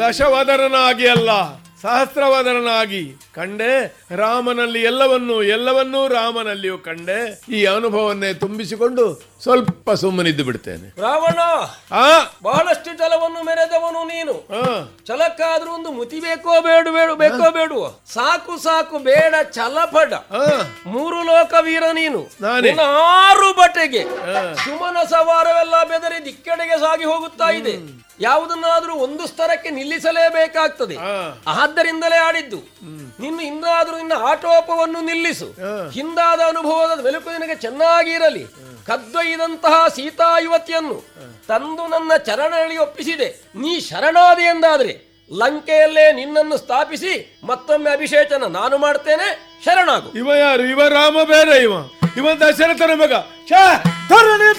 ದಶವದರನಾಗಿ ಅಲ್ಲ ಸಹಸ್ರವದರನಾಗಿ ಕಂಡೆ ರಾಮನಲ್ಲಿ ಎಲ್ಲವನ್ನೂ ಎಲ್ಲವನ್ನೂ ರಾಮನಲ್ಲಿಯೂ ಕಂಡೆ ಈ ಅನುಭವನ್ನೇ ತುಂಬಿಸಿಕೊಂಡು ಸ್ವಲ್ಪ ಸುಮ್ಮನಿದ್ದು ಬಿಡ್ತೇನೆ ರಾವಣ ಆ ಬಹಳಷ್ಟು ಜಲವನ್ನು ಮೆರೆದವನು ನೀನು ಆ, ಛಲಕ್ಕಾದ್ರೂ ಒಂದು ಮುತಿ ಬೇಕೋ ಬೇಡ ಬೇಡ ಬೇಕೋ ಬೇಡುವ ಸಾಕು ಸಾಕು ಬೇಡ ಛಲಪಡ ಆ, ಮೂರು ಲೋಕ ವೀರ ನೀನು ನಾನೇ. ನಿನ್ನ ಆರು ಬಟೆಗೆ ಸುಮನ ಸವಾರವೆಲ್ಲ ಬೆದರಿ ದಿಕ್ಕೆಡೆಗೆ ಸಾಗಿ ಹೋಗುತ್ತಾ ಇದೆ ಯಾವುದನ್ನಾದ್ರೂ ಒಂದು ಸ್ತರಕ್ಕೆ ನಿಲ್ಲಿಸಲೇಬೇಕಾಗ್ತದೆ ಆ. ಆದ್ದರಿಂದಲೇ ಆಡಿದ್ದು ನಿನ್ನ ಇನ್ನಾದ್ರೂ ನಿನ್ನ ಆಟೋಪವನ್ನು ನಿಲ್ಲಿಸು ಹಿಂದಾದ ಅನುಭವದ ಮೆಲುಕು ನಿನಗೆ ಚೆನ್ನಾಗಿ ಇರಲಿ ಕದ್ದೊಯ್ದಂತಹ ಸೀತಾ ಯುವತಿಯನ್ನು ತಂದು ನನ್ನ ಚರಣದಲ್ಲಿ ಒಪ್ಪಿಸಿದೆ ನೀ ಶರಣಾದಿ ಎಂದಾದ್ರೆ ಲಂಕೆಯಲ್ಲೇ ನಿನ್ನನ್ನು ಸ್ಥಾಪಿಸಿ ಮತ್ತೊಮ್ಮೆ ಅಭಿಷೇಚನ ನಾನು ಮಾಡ್ತೇನೆ ಶರಣಾಗು ಇವ ಯಾರು ಇವ ರಾಮ ಬೇರೆ ಇವ ಇವ ದಶರಥನ ಮಗ ಛೇ, ಧರಣಿ